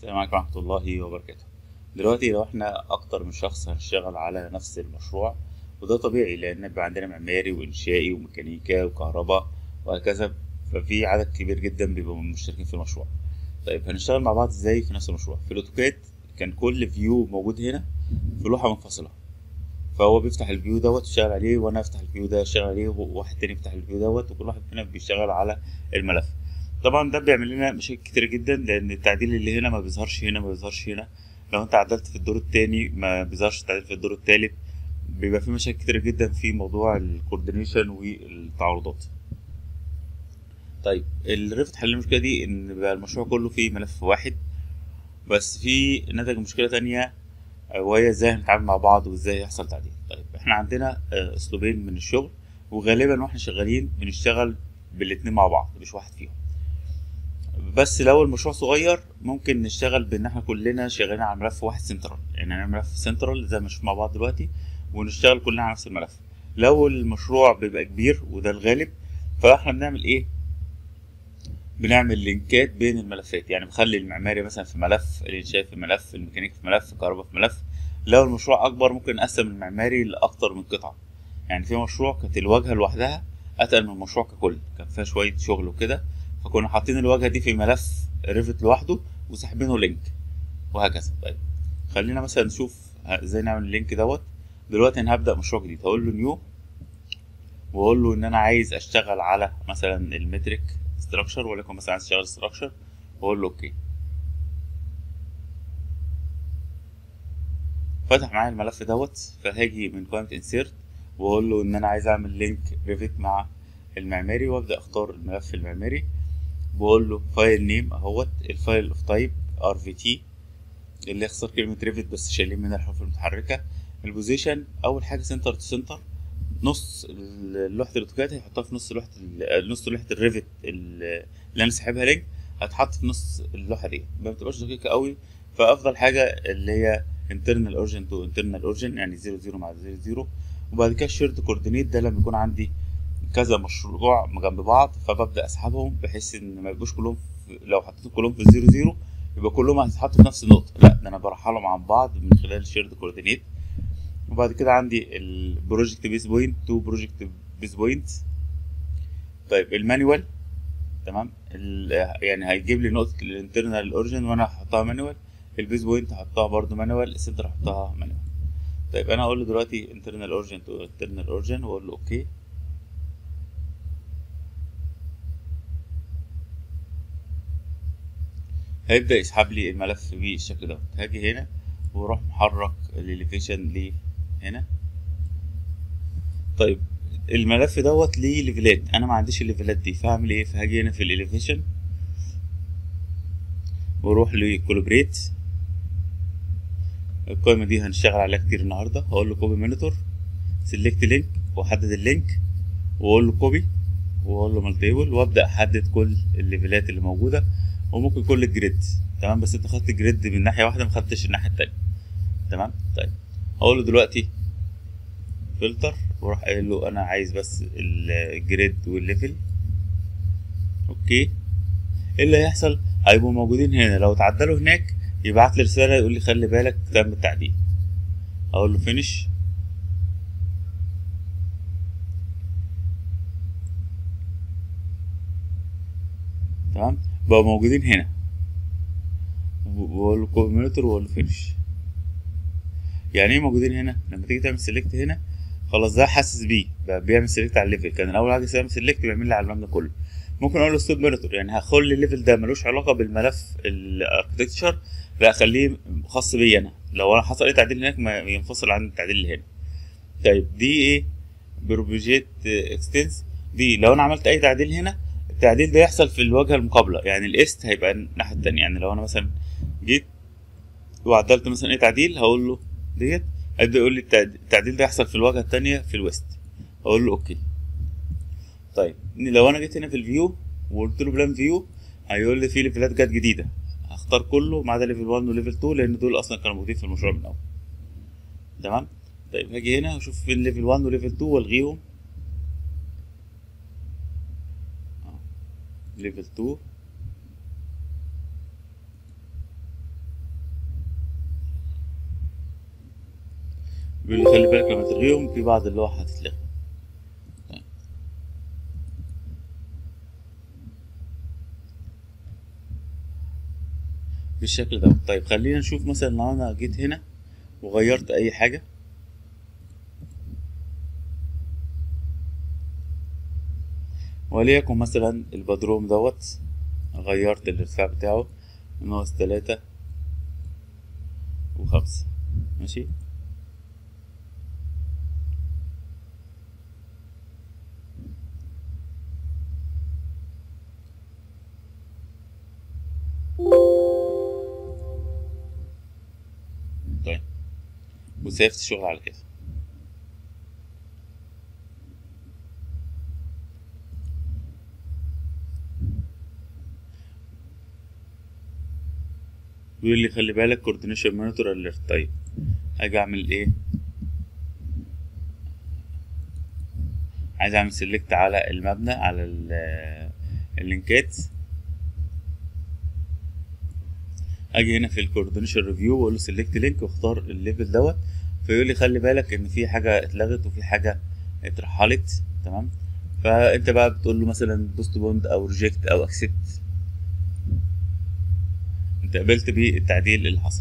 السلام عليكم ورحمة الله وبركاته دلوقتي لو احنا أكتر من شخص هنشتغل على نفس المشروع وده طبيعي لأن بيبقى عندنا معماري وإنشائي وميكانيكا وكهرباء وهكذا ففي عدد كبير جدا بيبقوا مشتركين في المشروع طيب هنشتغل مع بعض ازاي في نفس المشروع في الأوتوكاد كان كل فيو موجود هنا في لوحة منفصلة فهو بيفتح الفيو دوت يشتغل عليه وانا افتح الفيو ده اشتغل عليه وواحد تاني يفتح الفيو دوت وكل واحد فينا بيشتغل على الملف طبعا ده بيعمل لنا مشاكل كتير جدا لان التعديل اللي هنا ما بيظهرش هنا ما بيظهرش هنا لو انت عدلت في الدور التاني ما بيظهرش التعديل في الدور التالت بيبقى في مشاكل كتير جدا في موضوع الكوردينيشن والتعارضات طيب الريفت حل المشكله دي ان بقى المشروع كله فيه ملف واحد بس في نتج مشكله تانية وهي ازاي هنتعامل مع بعض وازاي يحصل تعديل طيب احنا عندنا اسلوبين من الشغل وغالبا واحنا شغالين بنشتغل بالاتنين مع بعض مش واحد فيهم بس لو المشروع صغير ممكن نشتغل بان احنا كلنا شغالين على ملف واحد سنترال يعني نعمل ملف سنترال زي ما نشوف مع بعض دلوقتي ونشتغل كلنا على نفس الملف لو المشروع بيبقى كبير وده الغالب فاحنا بنعمل ايه بنعمل لينكات بين الملفات يعني بخلي المعماري مثلا في ملف الانشاء في ملف الميكانيك في ملف الكهرباء في ملف لو المشروع اكبر ممكن نقسم المعماري لاكتر من قطعه يعني في مشروع كانت الواجهه لوحدها اتقل من المشروع ككل كان فيها شويه شغل وكده فكنا حاطين الواجهه دي في ملف ريفت لوحده وساحبينه لينك وهكذا طيب خلينا مثلا نشوف ازاي نعمل اللينك دوت دلوقتي انا هبدا مشروع جديد هقول له نيو واقول له ان انا عايز اشتغل على مثلا المترك ستراكشر ولكن مثلا عايز اشتغل ستراكشر واقول له اوكي فتح معايا الملف دوت فهاجي من قائمة انسيرت واقول له ان انا عايز اعمل لينك ريفت مع المعماري وابدا اختار الملف المعماري بقول له فايل نيم اهوت الفايل اوف تايب ار في تي اللي يخسر كلمة ريفت بس شايلين منها الحروف المتحركة البوزيشن اول حاجة سنتر تو سنتر نص لوحة الاوتوكاد هيحطها في نص لوحة نص لوحة الريفت اللي انا ساحبها لينك هتحط في نص اللوحة دي ما بتبقاش دقيقة قوي فافضل حاجة اللي هي internal origin to internal origin يعني 0 0 مع 0 0 وبعد كده الشيرد كوردينيت ده لما يكون عندي كذا مشروع جنب بعض فببدا اسحبهم بحيث ان ما يبقوش كلهم في لو حطيتهم كلهم في الزيرو زيرو يبقى كلهم هيتحطوا في نفس النقطه لا ده انا برحلهم عن بعض من خلال الشيرد كوردينيت وبعد كده عندي البروجكت بيس بوينت تو بروجكت بيس بوينت طيب المانيوال تمام يعني هيجيب لي نقطه الانترنال اوريجن وانا هحطها مانيوال البيس بوينت هحطها برده مانيوال السنتر هحطها مانيوال طيب انا هقول له دلوقتي انترنال اوريجن تو انترنال اوريجن واقول له اوكي هيبدأ يسحب لي الملف بالشكل دوت هاجي هنا واروح محرك الاليفيشن ل هنا طيب الملف دوت ليه ليفلات انا ما عنديش الليفلات دي فاعمل ايه فهاجي هنا في الاليفيشن واروح لكولابريت القائمه دي هنشتغل عليها كتير النهارده هقول له كوبي مونيتور سيلكت لينك واحدد اللينك واقول له كوبي واقول له مالتيبل وابدا احدد كل الليفلات اللي موجوده وممكن كل الجريد تمام بس انت خدت جريد من ناحيه واحده ما خدتش الناحيه التانية تمام طيب هقول له دلوقتي فلتر واروح قايل له انا عايز بس الجريد والليفل اوكي ايه اللي هيحصل هيبقوا موجودين هنا لو اتعدلوا هناك يبعت لي رساله يقول لي خلي بالك تم التعديل اقول له فينش تمام بقوا موجودين هنا بقول له كوميونيتور واقول له فينش يعني ايه موجودين هنا لما تيجي تعمل سيلكت هنا خلاص ده حاسس بيه بقى بيعمل سيلكت على الليفل كان الاول حاجه يعمل سيلكت بيعمل لي على المبنى كله ممكن اقول له ستوب مونيتور يعني هخلي الليفل ده ملوش علاقه بالملف الاركتكتشر لا اخليه خاص بيا انا لو انا حصل اي تعديل هناك ما ينفصل عن التعديل اللي هنا طيب دي ايه بروبجيت اكستنس دي لو انا عملت اي تعديل هنا التعديل ده يحصل في الواجهه المقابله يعني الايست هيبقى الناحيه التانية يعني لو انا مثلا جيت وعدلت مثلا اي تعديل هقول له ديت هيبدا يقول لي التعديل ده يحصل في الواجهه التانية في الويست اقول له اوكي طيب لو انا جيت هنا في الفيو وقلت له بلان فيو هيقول لي في ليفلات جت جديده هختار كله ما عدا ليفل 1 وليفل 2 لان دول اصلا كانوا موجودين في المشروع من الاول تمام طيب هاجي هنا اشوف فين ليفل 1 وليفل 2 والغيهم ليفل 2 بيقول لي خلي بالك لما تلغيهم في بعض اللوح هتتلغي طيب. بالشكل ده طيب خلينا نشوف مثلا لو انا جيت هنا وغيرت اي حاجة وليكن مثلا البدروم دوت غيرت الارتفاع بتاعه ناقص تلاتة وخمسة ماشي طيب وسيفت الشغل على كده بيقول لي خلي بالك كوردينيشن مونيتور اليرت طيب هاجي اعمل ايه عايز اعمل سيلكت على المبنى على ال- اللينكات اجي هنا في الكوردينيشن ريفيو واقول له سيلكت لينك واختار الليفل دوت فيقول لي خلي بالك ان في حاجه اتلغت وفي حاجه اترحلت تمام فانت بقى بتقول له مثلا بوست بوند او ريجكت او اكسبت انت قبلت بالتعديل اللي حصل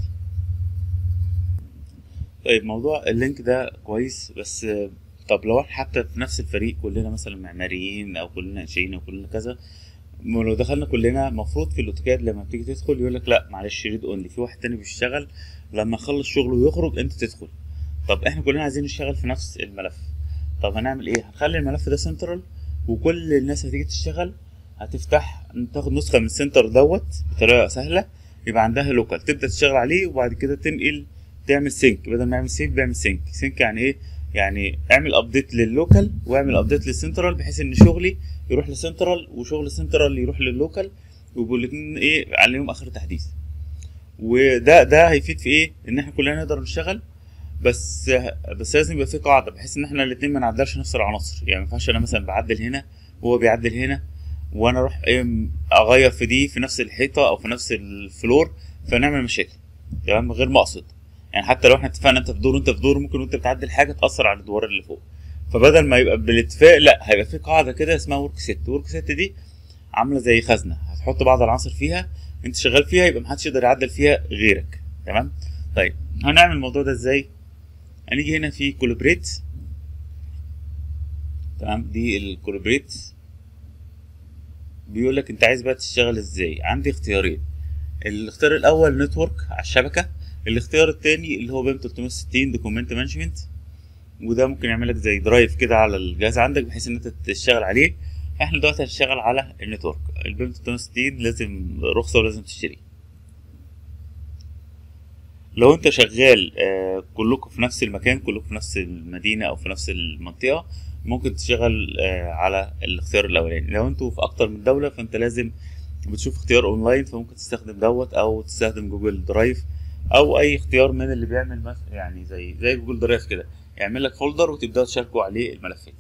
طيب موضوع اللينك ده كويس بس آه، طب لو احنا حتى في نفس الفريق كلنا مثلا معماريين او كلنا ناشئين او كلنا كذا ما لو دخلنا كلنا مفروض في الاوتوكاد لما بتيجي تدخل يقول لك لا معلش ريد اونلي في واحد تاني بيشتغل لما يخلص شغله ويخرج انت تدخل طب احنا كلنا عايزين نشتغل في نفس الملف طب هنعمل ايه هنخلي الملف ده سنترال وكل الناس هتيجي تشتغل هتفتح تاخد نسخه من السنتر دوت بطريقه سهله يبقى عندها لوكال تبدا تشتغل عليه وبعد كده تنقل تعمل سينك بدل ما يعمل سيف بيعمل سينك سينك يعني ايه يعني اعمل ابديت لللوكال واعمل ابديت للسنترال بحيث ان شغلي يروح للسنترال وشغل السنترال يروح لللوكال ويبقوا الاتنين ايه عليهم اخر تحديث وده ده هيفيد في ايه ان احنا كلنا نقدر نشتغل بس بس لازم يبقى في قاعده بحيث ان احنا الاتنين ما نعدلش نفس العناصر يعني ما ينفعش انا مثلا بعدل هنا وهو بيعدل هنا وانا اروح ايه اغير في دي في نفس الحيطه او في نفس الفلور فنعمل مشاكل تمام غير مقصد يعني حتى لو احنا اتفقنا انت في دور وانت في دور ممكن وانت بتعدل حاجه تاثر على الادوار اللي فوق فبدل ما يبقى بالاتفاق لا هيبقى في قاعده كده اسمها ورك سيت ورك سيت دي عامله زي خزنه هتحط بعض العناصر فيها انت شغال فيها يبقى محدش يقدر يعدل فيها غيرك تمام طيب هنعمل الموضوع ده ازاي هنيجي هنا في كولابريت تمام دي الكولابريت بيقول لك انت عايز بقى تشتغل ازاي عندي اختيارين الاختيار الاول نتورك على الشبكه الاختيار الثاني اللي هو بيم 360 دوكيمنت مانجمنت وده ممكن يعمل لك زي درايف كده على الجهاز عندك بحيث ان انت تشتغل عليه احنا دلوقتي هنشتغل على النتورك البيم 360 لازم رخصه ولازم تشتريه لو انت شغال آه، كلكم في نفس المكان كلكم في نفس المدينه او في نفس المنطقه ممكن تشتغل آه، على الاختيار الاولاني لو انتوا في اكتر من دوله فانت لازم بتشوف اختيار اونلاين فممكن تستخدم دوت او تستخدم جوجل درايف او اي اختيار من اللي بيعمل مثلا يعني زي زي جوجل درايف كده يعمل لك فولدر وتبداوا تشاركوا عليه الملفات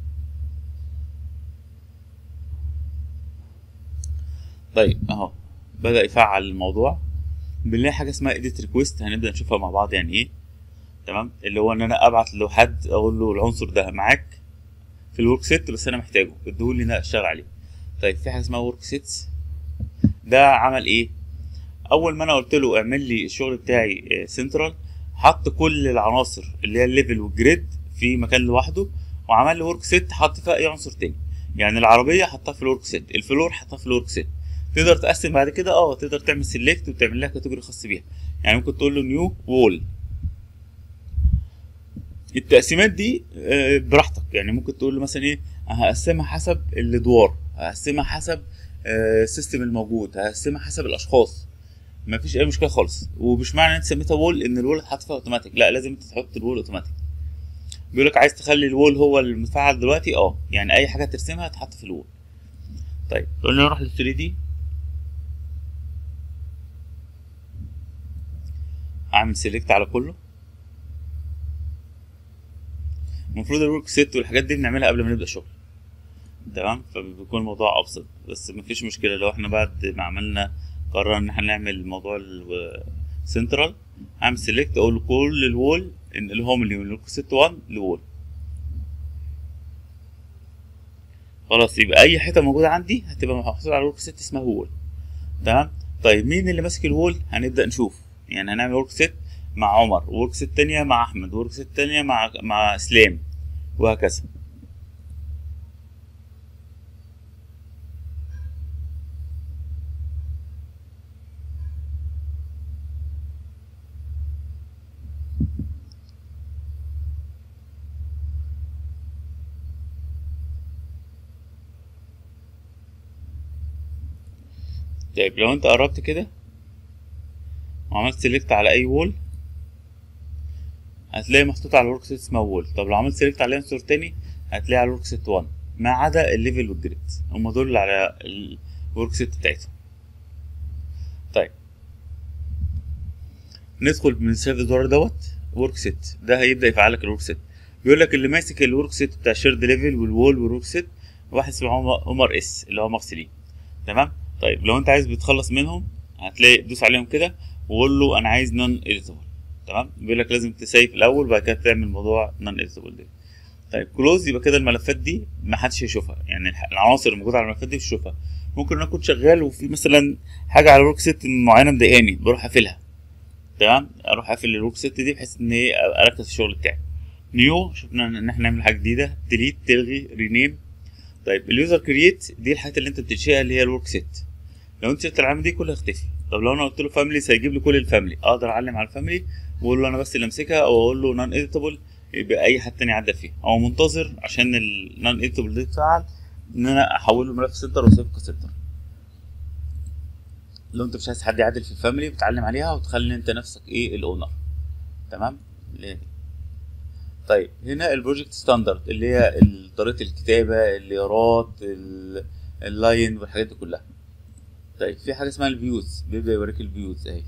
طيب اهو بدا يفعل الموضوع بنلاقي حاجه اسمها اديت ريكويست هنبدا نشوفها مع بعض يعني ايه تمام اللي هو ان انا ابعت لحد اقول له العنصر ده معاك في الورك سيت بس انا محتاجه اديهولي ان انا اشتغل عليه طيب في حاجه اسمها ورك سيتس ده عمل ايه اول ما انا قلت له اعمل لي الشغل بتاعي سنترال حط كل العناصر اللي هي الليفل والجريد في مكان لوحده وعمل لي ورك سيت حط فيها اي عنصر تاني يعني العربيه حطها في الورك سيت الفلور حطها في الورك سيت تقدر تقسم بعد كده اه تقدر تعمل سيلكت وتعمل لها كاتيجوري خاص بيها يعني ممكن تقول له نيو وول التقسيمات دي آه، براحتك يعني ممكن تقول له مثلا ايه هقسمها حسب الادوار هقسمها حسب آه، السيستم الموجود هقسمها حسب الاشخاص ما فيش اي مشكله خالص ومش معنى ان انت سميتها وول ان الوول اتحط فيها اوتوماتيك لا لازم انت تحط الوول اوتوماتيك بيقول لك عايز تخلي الوول هو المفعل دلوقتي اه يعني اي حاجه ترسمها تحط في الوول طيب قلنا نروح لل 3 دي اعمل سيلكت على كله المفروض الورك سيت والحاجات دي بنعملها قبل ما نبدا شغل تمام فبيكون الموضوع ابسط بس مفيش مشكله لو احنا بعد ما عملنا قررنا ان احنا نعمل موضوع السنترال هعمل سيلكت اقول له كل الوول الهوم اللي من الورك ست 1 لوول خلاص يبقى اي حته موجوده عندي هتبقى محطوطه على الورك ست اسمها وول تمام طيب مين اللي ماسك الوول هنبدا نشوف يعني هنعمل ورك ست مع عمر ورك ست تانية مع احمد ورك ست تانية مع مع اسلام وهكذا طيب لو انت قربت كده وعملت سيلكت على اي وول هتلاقي محطوط على الورك سيت اسمها وول طب لو عملت سيلكت على عنصر تاني هتلاقي على الورك سيت 1 ما عدا الليفل والجريد هما دول اللي على الورك سيت بتاعتهم طيب ندخل من سيف الزرار دوت ورك سيت ده هيبدا يفعل لك الورك سيت بيقول لك اللي ماسك الورك سيت بتاع شيرد ليفل والوول والورك سيت واحد اسمه عمر اس اللي هو مارسلين تمام طيب لو انت عايز بتخلص منهم هتلاقي دوس عليهم كده وقول له انا عايز نون اديتابل تمام بيقول لك لازم تسيف الاول وبعد كده تعمل موضوع نون اديتابل ده طيب كلوز يبقى كده الملفات دي ما حدش هيشوفها يعني العناصر الموجوده على الملفات دي مش هيشوفها ممكن انا كنت شغال وفي مثلا حاجه على الورك سيت معينه مضايقاني بروح اقفلها تمام اروح اقفل الورك سيت دي بحيث ان هي اركز في الشغل بتاعي نيو شفنا ان احنا نعمل حاجه جديده ديليت تلغي رينيم طيب اليوزر كرييت دي الحاجات اللي انت بتنشئها اللي هي الورك سيت لو انت شفت العلامه دي كلها اختفي طب لو انا قلت له فاميلي هيجيب لي كل الفاميلي اقدر اعلم على الفاميلي واقول له انا بس اللي امسكها او اقول له نون اديتابل يبقى اي حد تاني عدى فيها او منتظر عشان النون اديتابل دي تتفعل ان انا احوله ملف سنتر واسيبه كسنتر لو انت مش عايز حد يعدل في الفاميلي بتعلم عليها وتخلي انت نفسك ايه الاونر تمام ليه؟ طيب هنا البروجكت ستاندرد اللي هي طريقه الكتابه الليارات اللاين والحاجات دي كلها طيب في حاجه اسمها الفيوز بيبدا يوريك الفيوز اهي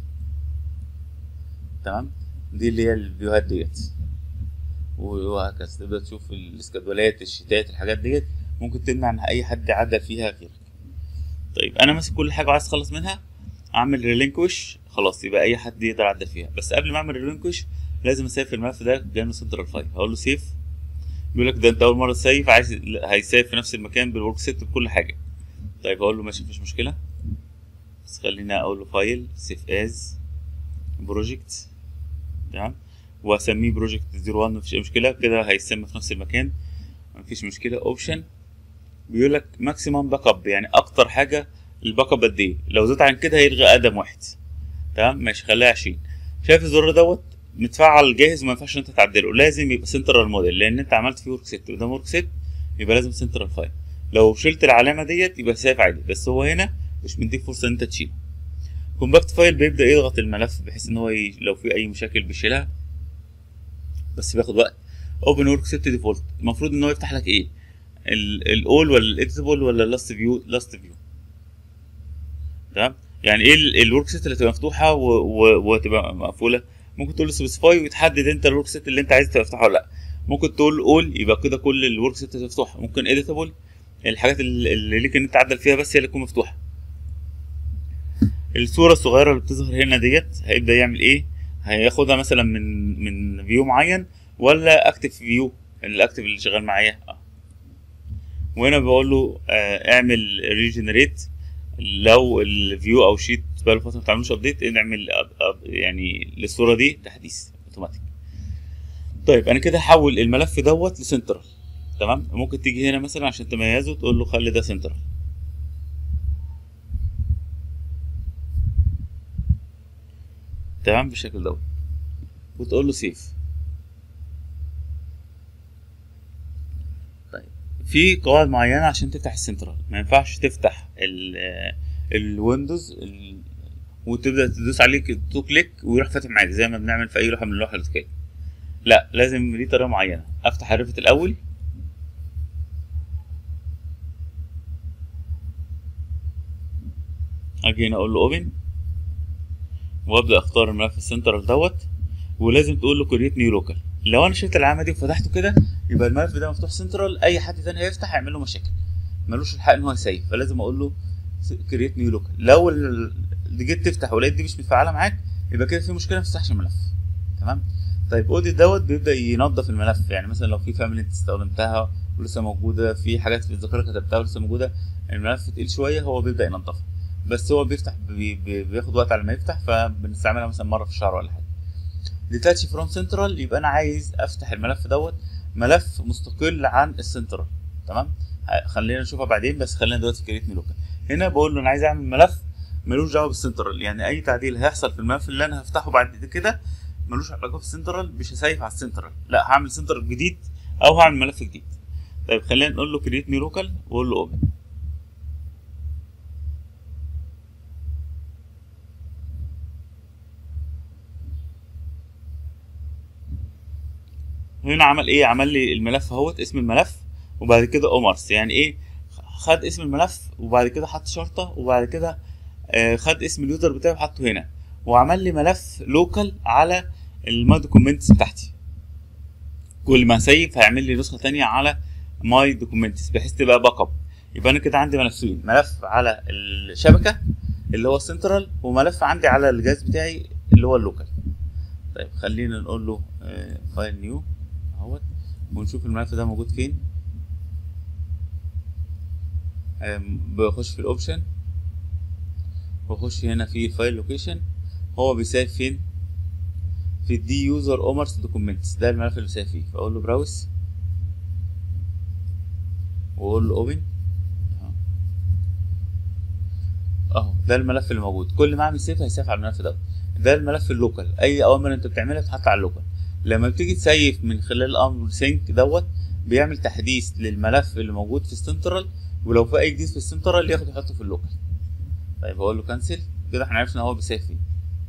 تمام دي اللي هي الفيوهات ديت وهكذا تبدا تشوف الاسكادولات الشتات الحاجات ديت ممكن تمنع ان اي حد يعدل فيها غيرك طيب انا ماسك كل حاجه وعايز اخلص منها اعمل ريلينكوش خلاص يبقى اي حد يقدر يعدل فيها بس قبل ما اعمل ريلينكوش لازم اسيف الملف ده جنب سنترال فايل هقول له سيف بيقول لك ده انت اول مره تسيف عايز هيسيف في نفس المكان بالورك سيت بكل حاجه طيب اقول له ماشي مفيش مشكله بس خلينا اقول له فايل سيف از بروجكت تمام واسميه بروجكت 01 مفيش اي مشكله كده هيسمى في نفس المكان مفيش مشكله اوبشن بيقول لك ماكسيمم باك اب يعني اكتر حاجه الباك اب قد ايه لو زاد عن كده هيلغي ادم واحد تمام ماشي خليها 20 شايف الزرار دوت متفعل جاهز وما ينفعش انت تعدله لازم يبقى سنترال موديل لان انت عملت فيه ورك سيت وده ورك سيت يبقى لازم سنترال فايل لو شلت العلامه ديت يبقى سيف عادي بس هو هنا مش مديك فرصه ان انت تشيله كومباكت فايل بيبدا يضغط الملف بحيث ان هو ي... لو في اي مشاكل بيشيلها بس بياخد وقت اوبن ورك سيت ديفولت المفروض ان هو يفتح لك ايه الاول ولا الاديتابل ولا اللاست فيو لاست فيو تمام يعني ايه الورك سيت اللي تبقى مفتوحه وتبقى مقفوله ممكن تقول سبيسيفاي وتحدد انت الورك سيت اللي انت عايز تفتحه ولا لا ممكن تقول اول يبقى كده كل الورك سيت مفتوحه ممكن اديتابل الحاجات اللي ليك ان انت تعدل فيها بس هي اللي تكون مفتوحه الصوره الصغيره اللي بتظهر هنا ديت هيبدا يعمل ايه هياخدها مثلا من من فيو معين ولا اكتف فيو الاكتف اللي شغال معايا اه وهنا بقول له آه اعمل ريجنريت لو الفيو او شيت بقاله فتره ما تعملوش ابديت نعمل يعني للصوره دي تحديث اوتوماتيك طيب انا كده هحول الملف دوت لسنترال تمام ممكن تيجي هنا مثلا عشان تميزه تقول له خلي ده سنترال تمام بالشكل دوت وتقول له سيف طيب في قواعد معينه عشان تفتح السنترال ما ينفعش تفتح الويندوز ال... وتبدا تدوس عليه تو كليك ويروح فاتح معاك زي ما بنعمل في اي لوحه من اللوح الاسكان لا لازم ليه طريقه معينه افتح الريفت الاول اجي هنا اقول له اوبن وابدا اختار الملف السنترال دوت ولازم تقول له كريت نيو لوكال لو انا شلت العلامه دي وفتحته كده يبقى الملف ده مفتوح سنترال اي حد تاني هيفتح هيعمل له مشاكل ملوش الحق ان هو يسيف فلازم اقول له كريت نيو لوكال لو ال- جيت تفتح ولقيت دي مش متفعله معاك يبقى كده في مشكله ما تفتحش الملف تمام طيب اوديت دوت بيبدا ينظف الملف يعني مثلا لو في فاميلي انت استخدمتها ولسه موجوده في حاجات في الذاكره كتبتها ولسه موجوده الملف تقيل شويه هو بيبدا ينظفها بس هو بيفتح بي بي بياخد وقت على ما يفتح فبنستعملها مثلا مره في الشهر ولا حاجه ديتاتش فروم سنترال يبقى انا عايز افتح الملف دوت ملف مستقل عن السنترال تمام خلينا نشوفها بعدين بس خلينا دلوقتي في كريت ميلوكا هنا بقول له انا عايز اعمل ملف ملوش دعوه بالسنترال يعني اي تعديل هيحصل في الملف اللي انا هفتحه بعد كده ملوش علاقه بالسنترال مش هسيف على السنترال لا هعمل سنترال جديد او هعمل ملف جديد طيب خلينا نقول له كريت نيو لوكال واقول له اوبن هنا عمل ايه عمل لي الملف اهوت اسم الملف وبعد كده اومرس يعني ايه خد اسم الملف وبعد كده حط شرطه وبعد كده آه خد اسم اليوزر بتاعه وحطه هنا وعمل لي ملف لوكال على الماي دوكيومنتس بتاعتي كل ما اسيف هيعمل لي نسخه تانية على ماي دوكيومنتس بحيث تبقى باك اب يبقى انا كده عندي ملفين ملف على الشبكه اللي هو السنترال وملف عندي على الجهاز بتاعي اللي هو اللوكال طيب خلينا نقول له فايل نيو اهوت ونشوف الملف ده موجود فين بخش في الاوبشن واخش هنا في الفايل لوكيشن هو بيسايب فين في الدي يوزر اومرز دوكيومنتس ده الملف اللي بيسايب فيه فاقول له براوس واقول له اوبن اهو ده الملف اللي موجود كل ما اعمل سيف هيسيف على الملف ده ده الملف اللوكال اي اوامر انت بتعملها بتحط على اللوكال لما بتيجي تسيف من خلال امر سينك دوت بيعمل تحديث للملف اللي موجود في السنترال ولو في اي جديد في السنترال ياخده يحطه في اللوكال طيب اقول له كانسل كده احنا عرفنا هو بيسيف فين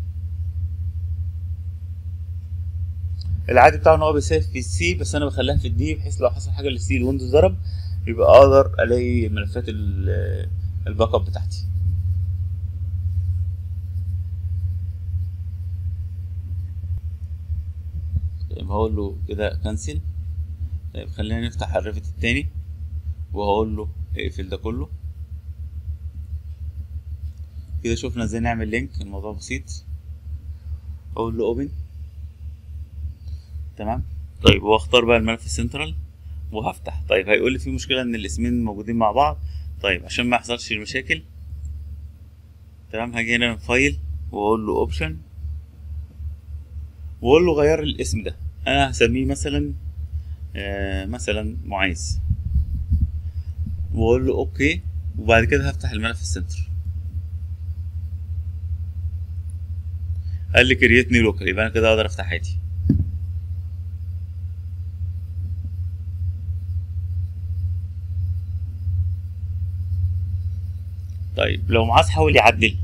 العادي بتاعه ان هو بيسيف في السي بس انا بخليها في الدي بحيث لو حصل حاجه للسي الويندوز ضرب يبقى اقدر الاقي ملفات الباك اب بتاعتي طيب هقول له كده كانسل طيب خلينا نفتح الريفت التاني وهقول له اقفل ده كله كده شفنا ازاي نعمل لينك الموضوع بسيط اقول له اوبن تمام طيب واختار بقى الملف السنترال وهفتح طيب هيقول لي في مشكله ان الاسمين موجودين مع بعض طيب عشان ما يحصلش المشاكل تمام هاجي هنا من فايل واقول له اوبشن واقول له غير الاسم ده انا هسميه مثلا آه مثلا معيز واقول له اوكي وبعد كده هفتح الملف السنتر قال لي كرييت نيو لوكال يبقى انا كده اقدر افتح عادي طيب لو معاذ حاول يعدل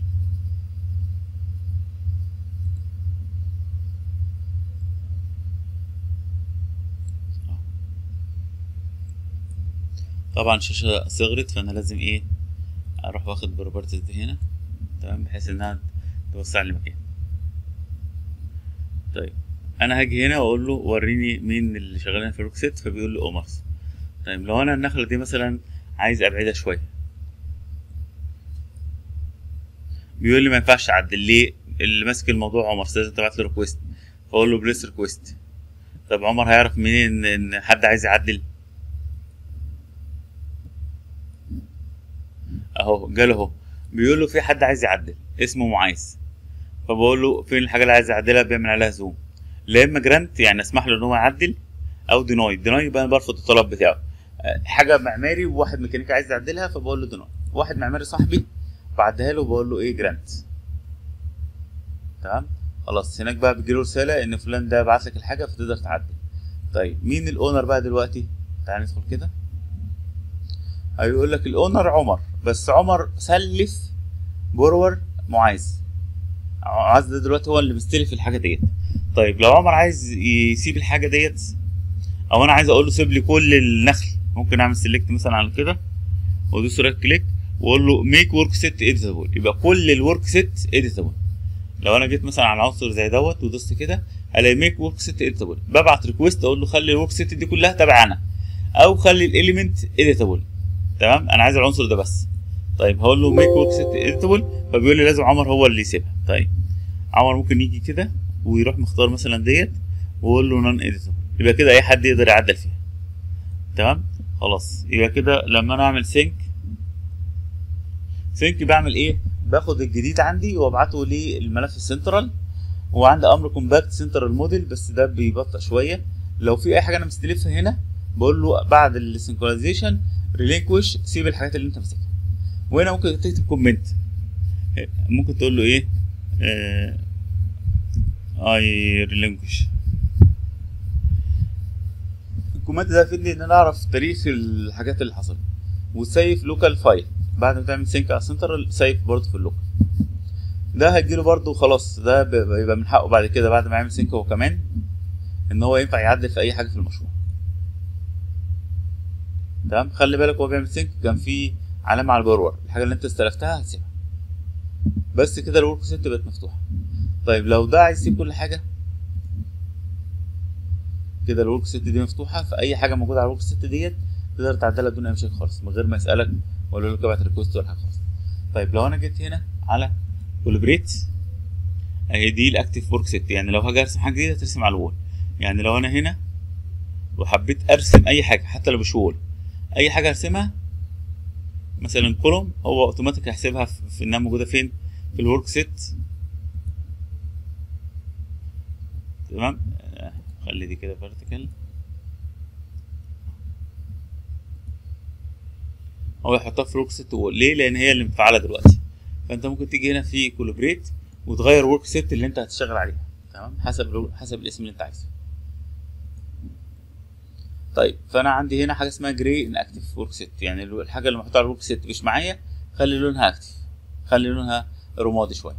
طبعا الشاشة صغرت فانا لازم ايه اروح واخد بروبرتيز دي هنا تمام بحيث انها توسع لي مكان طيب انا هاجي هنا واقول له وريني مين اللي شغالين في روكسيت فبيقول لي اومرز طيب لو انا النخله دي مثلا عايز ابعدها شويه بيقول لي ما ينفعش اعدل ليه اللي ماسك الموضوع عمر لازم تبعت له ريكويست فاقول له بليس ريكويست طب عمر هيعرف منين ان حد عايز يعدل اهو جاله اهو بيقول له في حد عايز يعدل اسمه معايز فبقول له فين الحاجه اللي عايز يعدلها بيعمل عليها زوم لا اما جرانت يعني اسمح له ان هو يعدل او ديناي ديناي يبقى انا برفض الطلب بتاعه حاجه معماري وواحد ميكانيكي عايز يعدلها فبقول له ديناي واحد معماري صاحبي بعدها له وبقول له ايه جرانت تمام خلاص هناك بقى بيجيله رساله ان فلان ده بعت لك الحاجه فتقدر تعدل طيب مين الاونر بقى دلوقتي تعال ندخل كده هيقول لك الاونر عمر بس عمر سلف برور معاذ معاذ ده دلوقتي هو اللي مستلف الحاجه ديت طيب لو عمر عايز يسيب الحاجه ديت او انا عايز اقول له سيب لي كل النخل ممكن اعمل سيلكت مثلا على كده وادوس رايت كليك واقول له ميك ورك سيت اديتابل يبقى كل الورك سيت اديتابل لو انا جيت مثلا على عنصر زي دوت ودوست كده الاقي ميك ورك سيت اديتابل ببعت ريكويست اقول له خلي الورك سيت دي كلها تبع انا او خلي الاليمنت اديتابل تمام انا عايز العنصر ده بس طيب هقول له ميك ورك سيت اديتابل فبيقول لي لازم عمر هو اللي يسيبها طيب عمر ممكن يجي كده ويروح مختار مثلا ديت واقول له نون اديتور يبقى كده اي حد يقدر يعدل فيها تمام خلاص يبقى كده لما انا اعمل سينك سينك بعمل ايه باخد الجديد عندي وابعته للملف السنترال وعندي امر كومباكت سنترال موديل بس ده بيبطئ شويه لو في اي حاجه انا مستلفها هنا بقول له بعد السنكرونايزيشن ريلينكوش سيب الحاجات اللي انت ماسكها وهنا ممكن تكتب كومنت ممكن تقول له ايه اي ريلينكوش الكومنت ده يفيدني ان انا اعرف تاريخ الحاجات اللي حصلت وسيف لوكال فايل بعد ما تعمل سينك على سنترال سيف برضه في اللوكال ده هيجيله برضه خلاص ده بيبقى من حقه بعد كده بعد ما يعمل سينك هو كمان ان هو ينفع يعدل في اي حاجه في المشروع تمام خلي بالك وهو بيعمل سينك كان في علامه على البرور الحاجه اللي انت استلفتها هتسيبها بس كده الورك سيت بقت مفتوحه طيب لو ده عايز يسيب كل حاجه كده الورك سيت دي مفتوحه فاي حاجه موجوده على الورك سيت ديت تقدر تعدلها بدون اي مشاكل خالص من غير ما يسالك ولا يقول لك ابعت ريكوست ولا حاجه خالص طيب لو انا جيت هنا على كولابريت اهي دي الاكتيف ورك سيت يعني لو هاجي ارسم حاجه جديده ترسم على الوول يعني لو انا هنا وحبيت ارسم اي حاجه حتى لو مش وول اي حاجه ارسمها مثلا كولوم هو اوتوماتيك هيحسبها في انها موجوده فين في الورك سيت تمام خلي دي كده فيرتيكال هو يحطها في ورك سيت وول ليه لان هي اللي متفعله دلوقتي فانت ممكن تيجي هنا في كولابريت وتغير ورك سيت اللي انت هتشتغل عليها تمام حسب حسب الاسم اللي انت عايزه طيب فانا عندي هنا حاجه اسمها جراي ان اكتف ورك سيت يعني الحاجه اللي محطوطه على الورك سيت مش معايا خلي لونها اكتف خلي لونها رمادي شويه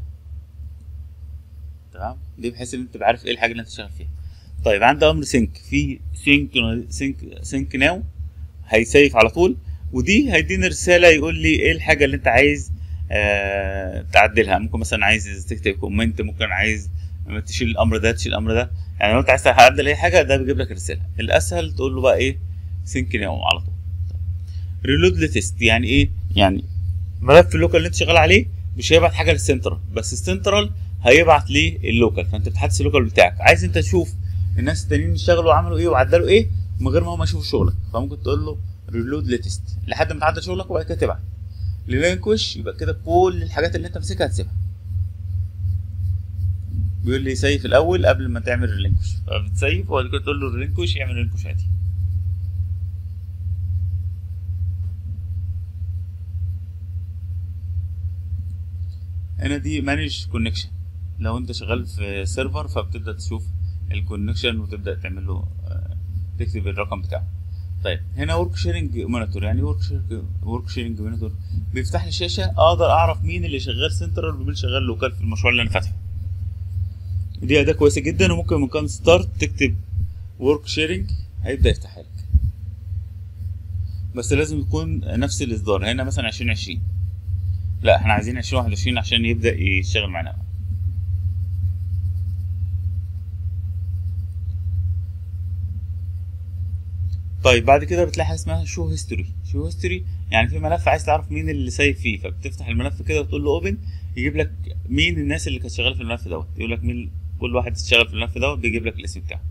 تمام دي بحيث ان انت تبقى عارف ايه الحاجه اللي انت شغال فيها طيب عندي امر سينك في سينك سينك سينك ناو هيسيف على طول ودي هيديني رساله يقول لي ايه الحاجه اللي انت عايز آه تعدلها ممكن مثلا عايز تكتب كومنت ممكن عايز تشيل الامر ده تشيل الامر ده يعني لو انت عايز تعدل اي حاجه ده بيجيب لك رساله الاسهل تقول له بقى ايه سينك ناو على طول ريلود لتست يعني ايه يعني ملف اللوكال اللي انت شغال عليه مش هيبعت حاجه للسنترال بس السنترال هيبعت للوكال فانت بتحدث اللوكال بتاعك عايز انت تشوف الناس التانيين اشتغلوا عملوا ايه وعدلوا ايه من غير ما هم يشوفوا شغلك فممكن تقول له ريلود لتست لحد ما تعدل شغلك وبعد كده تبعت للينكوش يبقى كده كل الحاجات اللي انت ماسكها هتسيبها بيقول لي سيف الاول قبل ما تعمل ريلينكوش فبتسيف وبعد كده تقول له ريلينكوش يعمل ريلينكوش عادي هنا دي مانج كونكشن لو انت شغال في سيرفر فبتبدا تشوف الكونكشن وتبدا تعمل له تكتب الرقم بتاعه طيب هنا ورك شيرنج مونيتور يعني ورك شيرنج ورك شيرنج مونيتور بيفتح لي شاشه اقدر اعرف مين اللي شغال سنترال ومين اللي شغال لوكال في المشروع اللي انا فاتحه دي اداه كويسه جدا وممكن من كان ستارت تكتب ورك شيرنج هيبدا يفتح لك بس لازم يكون نفس الاصدار هنا مثلا 2020 لا احنا عايزين 2021 عشان يبدا يشتغل معانا طيب بعد كده بتلاقي حاجه اسمها شو هيستوري شو هيستوري يعني في ملف عايز تعرف مين اللي سايب فيه فبتفتح الملف كده وتقول له اوبن يجيب لك مين الناس اللي كانت شغاله في الملف دوت يقول لك مين كل واحد اشتغل في الملف دوت بيجيب لك الاسم بتاعه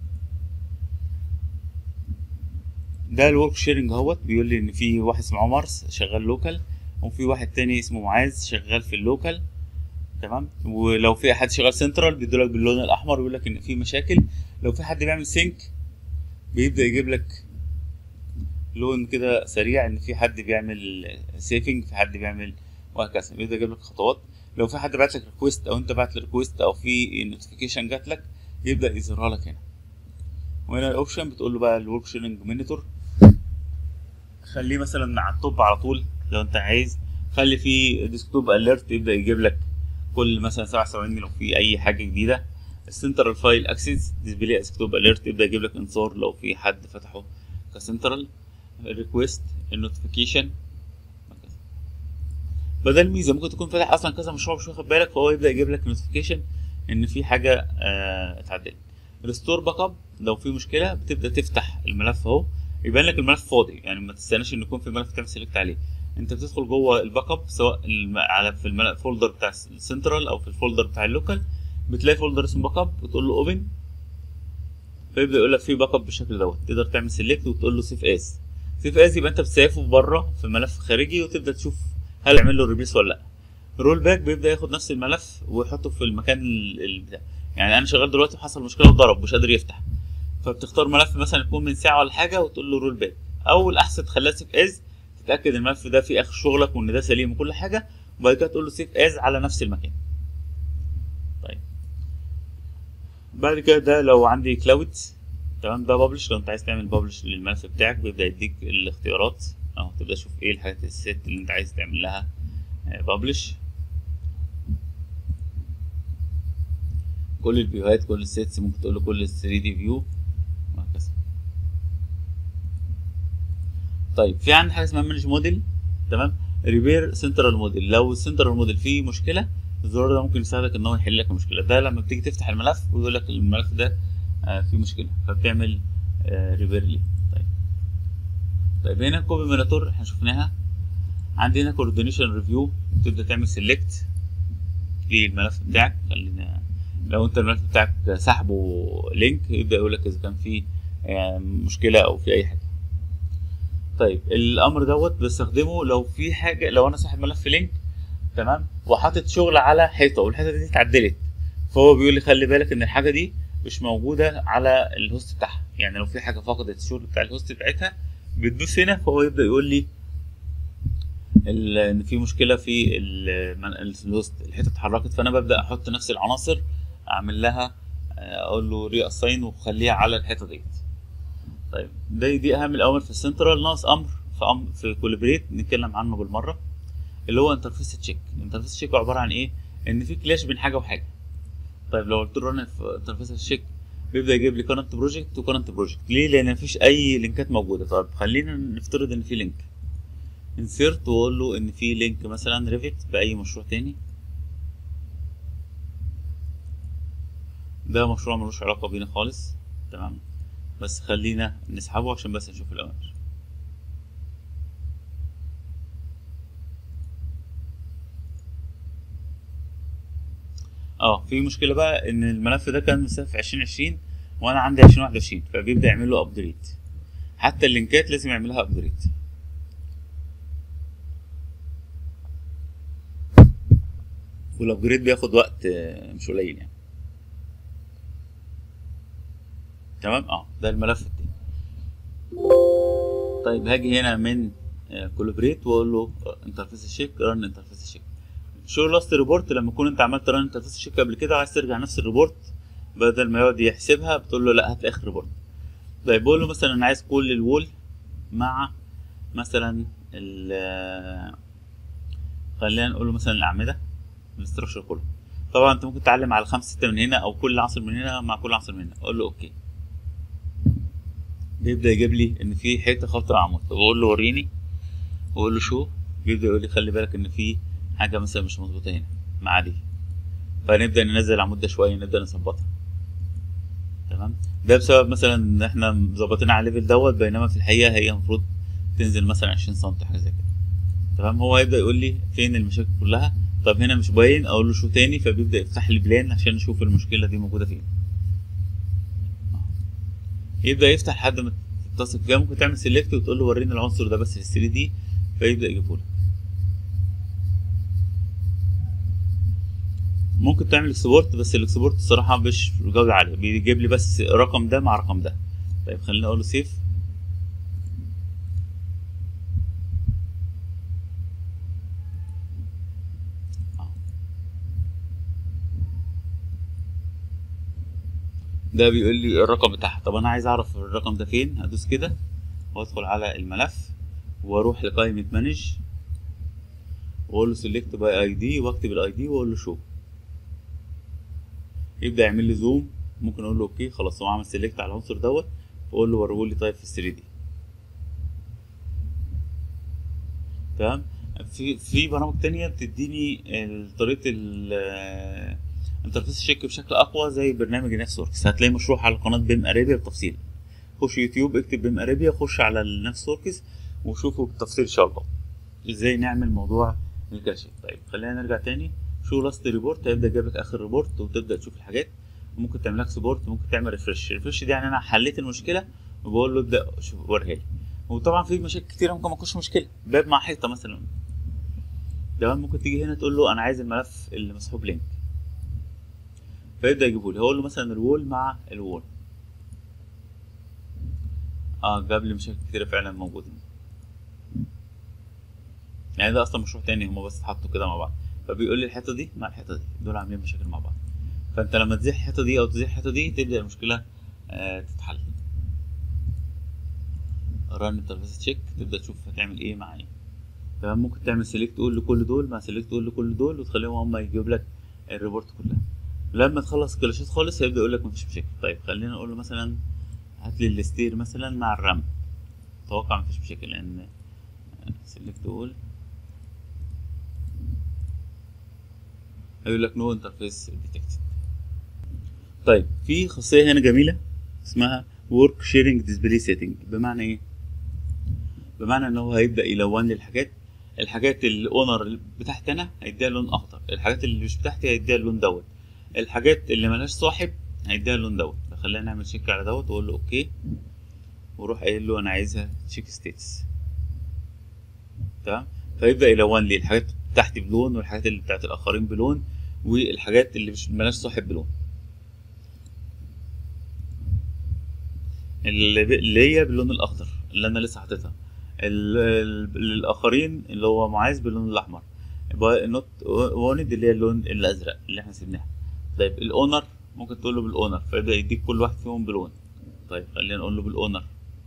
ده الورك شيرنج اهوت بيقول لي ان في واحد اسمه عمر شغال لوكال وفي واحد تاني اسمه معاذ شغال في اللوكال تمام ولو في حد شغال سنترال بيدولك باللون الاحمر ويقول لك ان في مشاكل لو في حد بيعمل سينك بيبدا يجيب لك لون كده سريع ان في حد بيعمل سيفنج في حد بيعمل وهكذا بيبدا يجيب لك خطوات لو في حد بعت لك ريكويست او انت بعت ريكويست او في نوتيفيكيشن جات لك يبدا يظهرها لك هنا وهنا الاوبشن بتقول له بقى الورك شيرنج مونيتور خليه مثلا على التوب على طول لو انت عايز خلي فيه ديسكتوب اليرت يبدا يجيب لك كل مثلا سبع ثواني لو في اي حاجه جديده السنترال فايل اكسس ديسبلاي ديسكتوب اليرت يبدا يجيب لك انذار لو في حد فتحه كسنترال ريكويست النوتيفيكيشن بدل ميزه ممكن تكون فاتح اصلا كذا مشروع مش واخد بالك فهو يبدا يجيب لك نوتيفيكيشن ان في حاجه اه اتعدلت ريستور باك اب لو في مشكله بتبدا تفتح الملف اهو يبان لك الملف فاضي يعني ما تستناش ان يكون في ملف تعمل سيلكت عليه انت بتدخل جوه الباك اب سواء على في الفولدر بتاع السنترال او في الفولدر بتاع اللوكال بتلاقي فولدر اسمه باك اب بتقول له اوبن فيبدا يقول لك في باك اب بالشكل دوت تقدر تعمل سيلكت وتقول له سيف از سيف از يبقى انت بتسيفه بره في ملف خارجي وتبدا تشوف هل يعمل له ريبليس ولا لا رول باك بيبدا ياخد نفس الملف ويحطه في المكان ال- ال- بتاع يعني انا شغال دلوقتي وحصل مشكله وضرب مش قادر يفتح فبتختار ملف مثلا يكون من ساعه ولا حاجه وتقول له رول باك او الاحسن تخليها سيف از تتاكد الملف ده في اخر شغلك وان ده سليم وكل حاجه وبعد كده تقول له سيف از على نفس المكان طيب بعد كده ده لو عندي كلاود تمام ده ببلش لو انت عايز تعمل ببلش للملف بتاعك بيبدا يديك الاختيارات اهو تبدا تشوف ايه الحاجات الست اللي انت عايز تعمل لها ببلش كل الفيوهات كل السيتس ممكن تقول له كل ال 3 دي فيو وهكذا طيب في عندي حاجه اسمها مانج موديل تمام ريبير سنترال موديل لو السنترال موديل فيه مشكله الزرار ده ممكن يساعدك ان هو يحل لك المشكله ده لما بتيجي تفتح الملف ويقول لك الملف ده آه فيه مشكله فبتعمل آه ريبير ليه طيب طيب هنا كومبيناتور احنا شفناها عندي هنا كوردينيشن ريفيو تبدا تعمل سيلكت للملف بتاعك خلينا لو انت الملف بتاعك سحبه لينك يبدا يقول لك اذا كان في آه، مشكله او في اي حاجه طيب الامر دوت بستخدمه لو في حاجه لو انا ساحب ملف لينك تمام وحاطط شغل على حيطه والحيطه دي اتعدلت فهو بيقول لي خلي بالك ان الحاجه دي مش موجوده على الهوست بتاعها يعني لو في حاجه فقدت الشغل بتاع الهوست بتاعتها بتدوس هنا فهو يبدا يقول لي ال- ان في مشكله في ال- من- الهوست الحته اتحركت فانا ببدا احط نفس العناصر اعمل لها آه، اقول له ري اساين وخليها على الحته ديت طيب دي دي اهم الاوامر في السنترال ناقص امر في أمر في كولابريت نتكلم عنه بالمره اللي هو انترفيس تشيك انترفيس تشيك عباره عن ايه ان في كلاش بين حاجه وحاجه طيب لو قلت له رن في انترفيس تشيك بيبدا يجيب لي كرنت بروجكت وكرنت بروجكت ليه لان مفيش اي لينكات موجوده طيب خلينا نفترض ان في لينك انسيرت واقول له ان في لينك مثلا ريفت باي مشروع تاني ده مشروع ملوش علاقه بينا خالص تمام بس خلينا نسحبه عشان بس نشوف الاوامر اه في مشكله بقى ان الملف ده كان مسافر في 2020 وانا عندي 2021 فبيبدا يعمل له ابجريد حتى اللينكات لازم يعملها ابجريد والابجريد بياخد وقت آه، مش قليل يعني تمام اه ده الملف التاني طيب هاجي هنا من كولابريت واقول له انترفيس الشيك رن انترفيس الشيك شو لاست ريبورت لما تكون انت عملت رن انترفيس الشيك قبل كده وعايز ترجع نفس الريبورت بدل ما يقعد يحسبها بتقول له لا هات لي اخر ريبورت طيب بقول له مثلا انا عايز كل الوول مع مثلا ال خلينا نقول له مثلا الاعمده الاستراكشر كله طبعا انت ممكن تعلم على خمسة ستة من هنا او كل عنصر من هنا مع كل عنصر من هنا اقول له اوكي بيبدا يجيب لي ان في حته خط عمود طب اقول له وريني واقول له شو بيبدا يقول لي خلي بالك ان في حاجه مثلا مش مظبوطه هنا مع دي فنبدا ننزل العمود ده شويه نبدا نظبطها تمام ده بسبب مثلا ان احنا مظبطينها على الليفل دوت بينما في الحقيقه هي المفروض تنزل مثلا 20 سم حاجه زي كده تمام هو يبدا يقول لي فين المشاكل كلها طب هنا مش باين اقول له شو تاني فبيبدا يفتح لي بلان عشان نشوف المشكله دي موجوده فين يبدا يفتح لحد ما تتصل فيها ممكن تعمل سيلكت وتقول له وريني العنصر ده بس في 3 دي فيبدا يجيبه لك ممكن تعمل اكسبورت بس الاكسبورت الصراحه مش جوده عاليه بيجيب لي بس رقم ده مع رقم ده طيب خلينا اقول له سيف ده بيقول لي الرقم بتاعها طب انا عايز اعرف الرقم ده فين هدوس كده وادخل على الملف واروح لقائمة مانج واقول له سيلكت باي اي دي واكتب الاي دي واقول له شو يبدا يعمل لي زوم ممكن اقول له اوكي خلاص هو عمل سيلكت على العنصر دوت واقول له وريه لي طيب في 3 دي تمام في في برامج تانية بتديني طريقة ال انترفيس الشيك بشكل اقوى زي برنامج نفس وركس هتلاقي مشروع على قناه بيم ارابيا بالتفصيل خش يوتيوب اكتب بيم ارابيا خش على النفس وركس وشوفوا بالتفصيل ان شاء الله ازاي نعمل موضوع الكاشف طيب خلينا نرجع تاني شو لاست ريبورت هيبدا يجيب لك اخر ريبورت وتبدا تشوف الحاجات وممكن تعمل لك سبورت ممكن تعمل ريفرش ريفرش دي يعني انا حليت المشكله وبقول له ابدا شوف وريها لي وطبعا في مشاكل كتيره ممكن ما تكونش مشكله باب مع حيطه مثلا تمام ممكن تيجي هنا تقول له انا عايز الملف اللي مسحوب لينك فيبدا يجيبه لي هقول له مثلا الوول مع الوول اه جاب لي مشاكل كتيره فعلا موجوده يعني ده اصلا مشروع تاني هما بس اتحطوا كده مع بعض فبيقول لي الحته دي مع الحته دي دول عاملين مشاكل مع بعض فانت لما تزيح الحته دي او تزيح الحته دي تبدا المشكله آه تتحل ران انترفيس تشيك تبدا تشوف هتعمل ايه مع ايه تمام ممكن تعمل سيلكت تقول لكل دول مع سيلكت تقول لكل دول وتخليهم هم يجيب لك الريبورت كلها لما تخلص كلاشات خالص هيبدا يقول لك مفيش مشاكل طيب خلينا نقول له مثلا هات لي الستير مثلا مع الرام اتوقع مفيش مشاكل لان سيلكت اول هيقول لك نو انترفيس ديتكتد طيب في خاصيه هنا جميله اسمها ورك شيرنج ديسبلاي سيتنج بمعنى ايه بمعنى ان هو هيبدا يلون لي الحاجات الحاجات الاونر بتاعتي انا هيديها لون اخضر الحاجات اللي مش بتاعتي هيديها اللون دوت الحاجات اللي ملهاش صاحب هيديها اللون دوت فخلينا نعمل تشيك على دوت واقول له اوكي واروح قايل له انا عايزها تشيك ستيتس تمام فيبدا يلون لي الحاجات بتاعتي بلون والحاجات اللي بتاعت الاخرين بلون والحاجات اللي مش ملهاش صاحب بلون اللي ب- اللي هي باللون الاخضر اللي انا لسه حاططها ال- ال- الاخرين اللي هو معاذ باللون الاحمر نوت واند اللي هي اللون الازرق اللي احنا سيبناها طيب الاونر ممكن تقول له بالاونر فيبدا يديك كل واحد فيهم بلون طيب خلينا نقول له بالاونر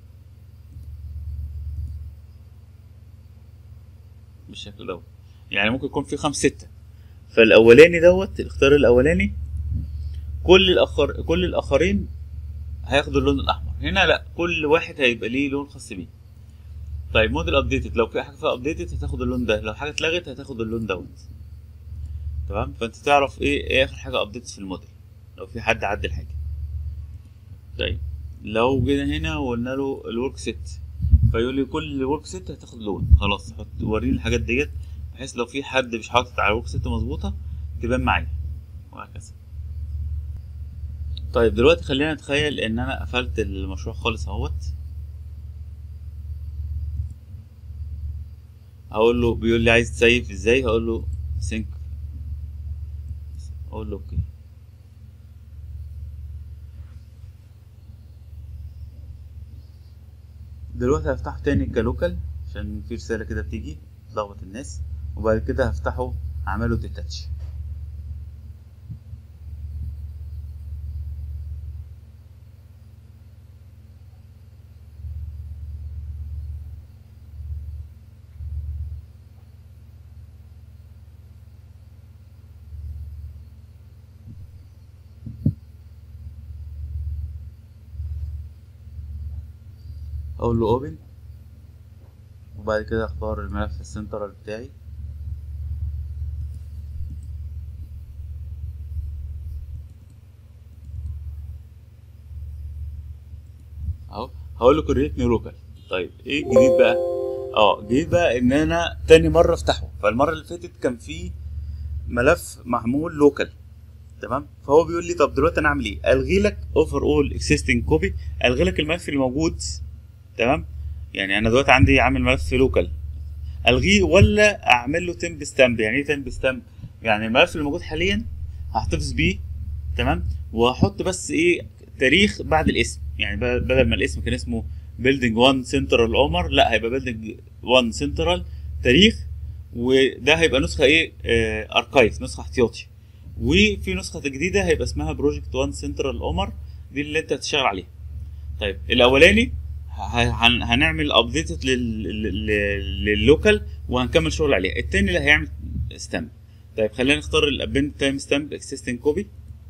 بالشكل دوت يعني ممكن يكون في خمس ستة فالاولاني دوت الاختيار الاولاني كل الاخر كل الاخرين هياخدوا اللون الاحمر هنا لا كل واحد هيبقى ليه لون خاص بيه طيب موديل ابديتد لو في حاجه فيها ابديتد هتاخد اللون ده لو حاجه اتلغت هتاخد اللون دوت تمام فانت تعرف ايه ايه اخر حاجه ابديتد في الموديل لو في حد عدل حاجه طيب لو جينا هنا وقلنا له الورك سيت فيقول لي كل ورك سيت هتاخد لون خلاص حط وريني الحاجات ديت بحيث لو في حد مش حاطط على الورك سيت مظبوطه تبان معايا وهكذا طيب دلوقتي خلينا نتخيل ان انا قفلت المشروع خالص اهوت هقول له بيقول لي عايز تسيف ازاي هقول له سينك اقول له اوكي دلوقتي هفتحه تاني كلوكال عشان في رسالة كده بتيجي تلخبط الناس وبعد كده هفتحه اعمله ديتاتش اقول له اوبن وبعد كده اختار الملف السنترال بتاعي اهو هقول له كريت نيو لوكال طيب ايه الجديد بقى اه الجديد بقى ان انا تاني مره افتحه فالمره اللي فاتت كان في ملف معمول لوكال تمام فهو بيقول لي طب دلوقتي انا اعمل ايه الغي لك اوفر اول اكزيستنج كوبي الغي لك الملف اللي موجود تمام يعني انا دلوقتي عندي عامل ملف لوكال الغيه ولا اعمل له تمب ستامب يعني ايه تمب ستامب يعني الملف اللي موجود حاليا هحتفظ بيه تمام وهحط بس ايه تاريخ بعد الاسم يعني ب- بدل ما الاسم كان اسمه بيلدينج 1 سنترال عمر لا هيبقى بيلدينج 1 سنترال تاريخ وده هيبقى نسخه ايه آه اركايف نسخه احتياطي وفي نسخه جديده هيبقى اسمها بروجكت 1 سنترال عمر دي اللي انت هتشتغل عليها طيب الاولاني ه- هن- هنعمل ابديت لللوكال وهنكمل شغل عليها التاني اللي هيعمل ستامب طيب خلينا نختار الابند تايم ستامب اكسيستنج كوبي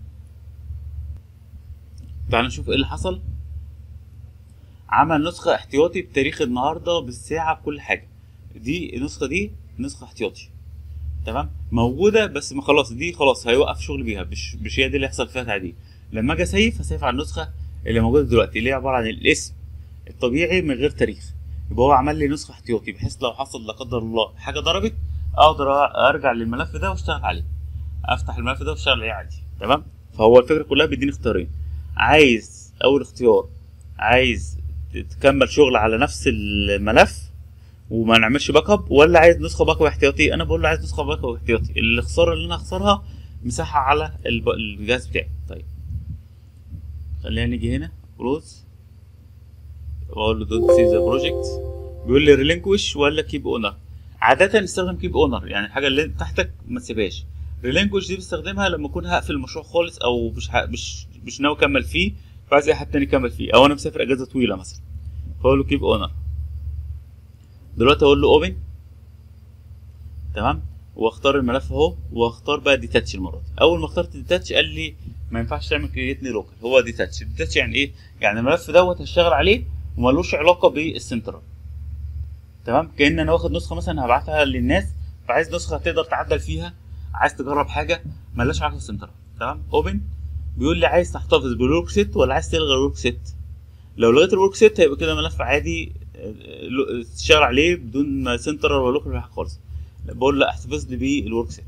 تعال نشوف ايه اللي حصل عمل نسخة احتياطي بتاريخ النهاردة بالساعة بكل حاجة دي النسخة دي نسخة احتياطي تمام موجودة بس ما خلاص دي خلاص هيوقف شغل بيها مش مش هي دي اللي هيحصل فيها تعديل لما اجي اسيف هسيف على النسخة اللي موجودة دلوقتي اللي هي عبارة عن الاسم الطبيعي من غير تاريخ يبقى هو عمل لي نسخة احتياطي بحيث لو حصل لا قدر الله حاجة ضربت اقدر ارجع للملف ده واشتغل عليه افتح الملف ده واشتغل عليه عادي تمام فهو الفكره كلها بيديني اختيارين عايز اول اختيار عايز تكمل شغل على نفس الملف وما نعملش باك اب ولا عايز نسخه باك اب احتياطي انا بقول له عايز نسخه باك اب احتياطي الخساره اللي انا هخسرها مساحه على الب- الجهاز بتاعي طيب خلينا نيجي هنا كلوز واقول له دونت سيف ذا بروجكت بيقول لي ريلينكوش ولا كيب اونر عاده نستخدم كيب اونر يعني الحاجه اللي تحتك ما تسيبهاش ريلينكوش دي بستخدمها لما اكون هقفل المشروع خالص او مش ه... مش مش ناوي اكمل فيه فعايز اي حد تاني يكمل فيه او انا مسافر اجازه طويله مثلا فاقول له كيب اونر دلوقتي اقول له اوبن تمام واختار الملف اهو واختار بقى ديتاتش المره دي اول ما اخترت ديتاتش قال لي ما ينفعش تعمل كرييت ني لوكال هو ديتاتش ديتاتش يعني ايه يعني الملف دوت هشتغل عليه وملوش علاقه بالسنترال تمام كان انا واخد نسخه مثلا هبعتها للناس فعايز نسخه تقدر تعدل فيها عايز تجرب حاجه ملهاش علاقه بالسنترال تمام اوبن بيقول لي عايز تحتفظ بالورك سيت ولا عايز تلغي الورك سيت لو لغيت الورك سيت هيبقى كده ملف عادي آه، لو- تشتغل عليه بدون ما سنترال ولا لوكال ولا حاجه خالص لا، بقول لا احتفظ لي بالورك سيت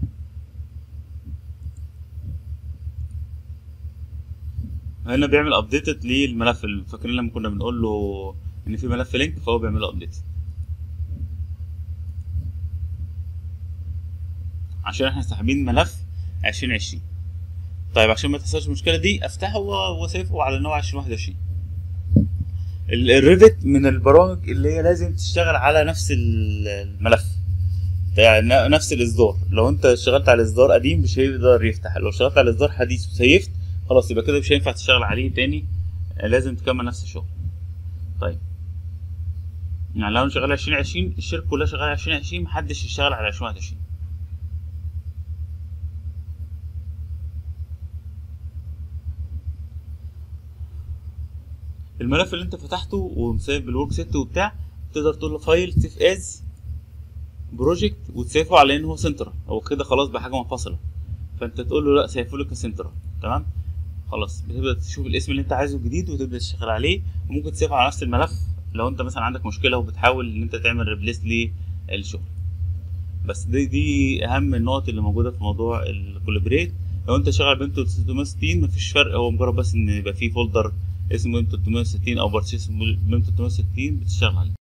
هنا بيعمل ابديتد للملف اللي فاكرين لما كنا بنقول له ان في ملف لينك فهو بيعمل له ابديت عشان احنا ساحبين ملف 2020 طيب عشان ما تحصلش المشكله دي افتحه و- واسيفه على نوع 2021 ال- الريفت من البرامج اللي هي لازم تشتغل على نفس ال- الملف يعني ن- نفس الاصدار لو انت اشتغلت على اصدار قديم مش هيقدر يفتح لو اشتغلت على اصدار حديث وسيفت خلاص يبقى كده مش هينفع تشتغل عليه تاني آه، لازم تكمل نفس الشغل طيب يعني لو انا شغال 2020 الشركه كلها شغاله 2020 محدش يشتغل على 2021 الملف اللي انت فتحته ومسيب بالورك سيت وبتاع تقدر تقول له فايل سيف از بروجكت وتسيفه على ان هو سنترال هو كده خلاص بقى حاجه منفصله فانت تقول له لا سيفه لك كسنترال تمام خلاص بتبدا تشوف الاسم اللي انت عايزه الجديد وتبدا تشتغل عليه وممكن تسيفه على نفس الملف لو انت مثلا عندك مشكله وبتحاول ان انت تعمل ريبليس للشغل بس دي دي اهم النقط اللي موجوده في موضوع الكولابريت لو انت شغال بنتو 360 مفيش فرق هو مجرد بس ان يبقى فيه فولدر اسمه بنتو 360 او بارتيشن بنتو 360 بتشتغل عليه